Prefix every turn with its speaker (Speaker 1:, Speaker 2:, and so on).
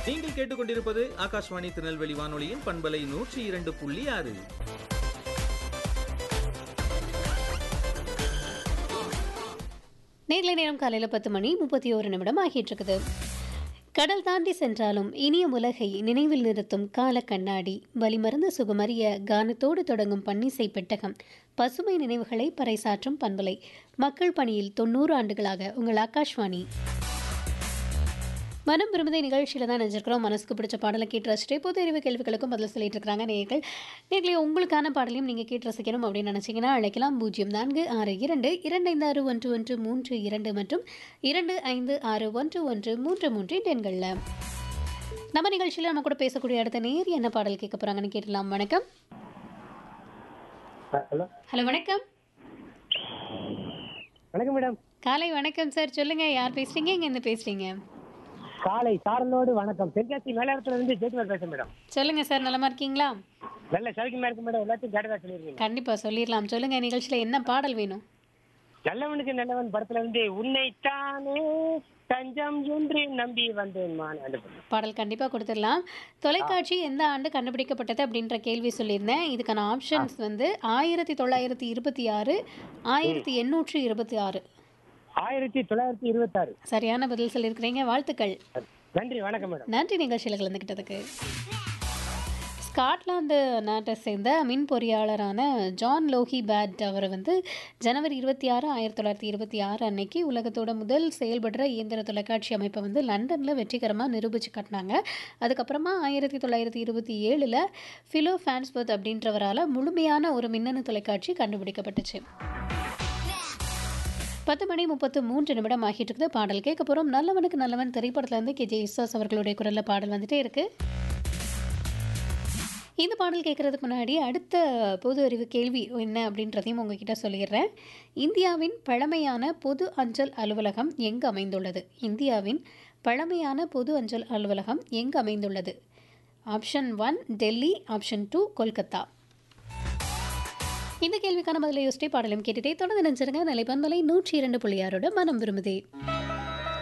Speaker 1: நீங்கள் கேட்டுக்கொண்டிருப்பது ஆகாஷ்வாணி திருநெல்வேலி வானொலியின் பண்பலை நூற்றி இரண்டு புள்ளி ஆறு
Speaker 2: நேர்லை நேரம் காலையில் பத்து மணி முப்பத்தி ஓரு நிமிடம் ஆகிட்டு இருக்குது கடல் தாண்டி சென்றாலும் இனிய உலகை நினைவில் நிறுத்தும் கால கண்ணாடி வலிமறந்த சுகமறிய கானத்தோடு தொடங்கும் பன்னிசை பெட்டகம் பசுமை நினைவுகளை பறைசாற்றும் பண்பலை மக்கள் பணியில் தொண்ணூறு ஆண்டுகளாக உங்கள் ஆகாஷ்வாணி மனம் விரும்புதை நிகழ்ச்சியில் தான் நினைச்சிருக்கிறோம் மனசுக்கு பிடிச்ச பாடலை கேட்டு ரசிச்சுட்டு பொது அறிவு கேள்விகளுக்கும் பதில் சொல்லிட்டு இருக்காங்க நேர்கள் நேர்களே உங்களுக்கான பாடலையும் நீங்கள் கேட்டு ரசிக்கணும் அப்படின்னு நினச்சிங்கன்னா அழைக்கலாம் பூஜ்ஜியம் நான்கு ஆறு இரண்டு இரண்டு ஐந்து ஆறு ஒன்று ஒன்று மூன்று இரண்டு மற்றும் இரண்டு ஐந்து ஆறு ஒன்று ஒன்று மூன்று மூன்று என்ற எண்களில் நம்ம நிகழ்ச்சியில் நம்ம கூட பேசக்கூடிய அடுத்த நேர் என்ன பாடல் கேட்க போகிறாங்கன்னு கேட்டலாம் வணக்கம்
Speaker 3: ஹலோ
Speaker 2: ஹலோ வணக்கம்
Speaker 3: வணக்கம் மேடம்
Speaker 2: காலை வணக்கம் சார் சொல்லுங்கள் யார் பேசுகிறீங்க இங்கேருந்து பேசுகிறீங்க
Speaker 3: காலை சாரலோடு வணக்கம் தென்காசி மேலாரத்துல இருந்து ஜெயக்குமார் பேசுறேன் மேடம்
Speaker 2: சொல்லுங்கள் சார் நலமா இருக்கீங்களா
Speaker 3: நல்ல சௌக்கியமா இருக்கு மேடம் எல்லாத்தையும் கேட்டதா சொல்லிருக்கீங்க
Speaker 2: கண்டிப்பாக சொல்லிடலாம் சொல்லுங்கள் நிகழ்ச்சியில் என்ன பாடல் வேணும்
Speaker 3: நல்லவனுக்கு நல்லவன் படத்துல இருந்து உன்னைத்தானே தஞ்சம் என்று நம்பி வந்தேன் மான் அந்த படம்.
Speaker 2: பாடல் கண்டிப்பாக கொடுத்துடலாம் தொலைக்காட்சி எந்த ஆண்டு கண்டுபிடிக்கப்பட்டது அப்படின்ற கேள்வி சொல்லியிருந்தேன் இதுக்கான ஆப்ஷன்ஸ் வந்து ஆயிரத்தி தொள்ளாயிரத்தி இருபத்தி ஆறு ஆயிரத்தி எண்ணூற்றி இருபத்தி ஆறு
Speaker 3: ஆயிரத்தி தொள்ளாயிரத்தி இருபத்தி ஆறு
Speaker 2: சரியான பதில் சொல்லியிருக்கிறீங்க வாழ்த்துக்கள்
Speaker 3: நன்றி வணக்கம் மேடம்
Speaker 2: நன்றி நிகழ்ச்சியில் கலந்துக்கிட்டதுக்கு ஸ்காட்லாந்து நாட்டை சேர்ந்த மின் பொறியாளரான ஜான் லோஹி பேட் அவர் வந்து ஜனவரி இருபத்தி ஆறு ஆயிரத்தி தொள்ளாயிரத்தி இருபத்தி ஆறு அன்னைக்கு உலகத்தோட முதல் செயல்படுற இயந்திர தொலைக்காட்சி அமைப்பை வந்து லண்டனில் வெற்றிகரமாக நிரூபித்து காட்டினாங்க அதுக்கப்புறமா ஆயிரத்தி தொள்ளாயிரத்தி இருபத்தி ஏழில் ஃபிலோ ஃபேன்ஸ்பர்த் அப்படின்றவரால் முழுமையான ஒரு மின்னணு தொலைக்காட்சி கண்டுபிடிக்கப்பட்டுச்சு பத்து மணி முப்பத்து மூன்று நிமிடம் ஆகிட்டு இருக்குது பாடல் கேட்க போகிறோம் நல்லவனுக்கு நல்லவன் திரைப்படத்துல இருந்து கே ஜே இஸ்வாஸ் அவர்களுடைய குரலில் பாடல் வந்துட்டே இருக்கு இந்த பாடல் கேட்குறதுக்கு முன்னாடி அடுத்த பொது அறிவு கேள்வி என்ன அப்படின்றதையும் உங்ககிட்ட சொல்லிடுறேன் இந்தியாவின் பழமையான பொது அஞ்சல் அலுவலகம் எங்கு அமைந்துள்ளது இந்தியாவின் பழமையான பொது அஞ்சல் அலுவலகம் எங்கு அமைந்துள்ளது option one Delhi option two Kolkata இந்த கேள்விக்கான பதிலை யோசிச்சே பாடலும் கேட்டுட்டே தொடர்ந்து நினைச்சிருங்க நிலைப்பண்பலை நூற்றி இரண்டு புள்ளியாரோட மனம் விரும்புதே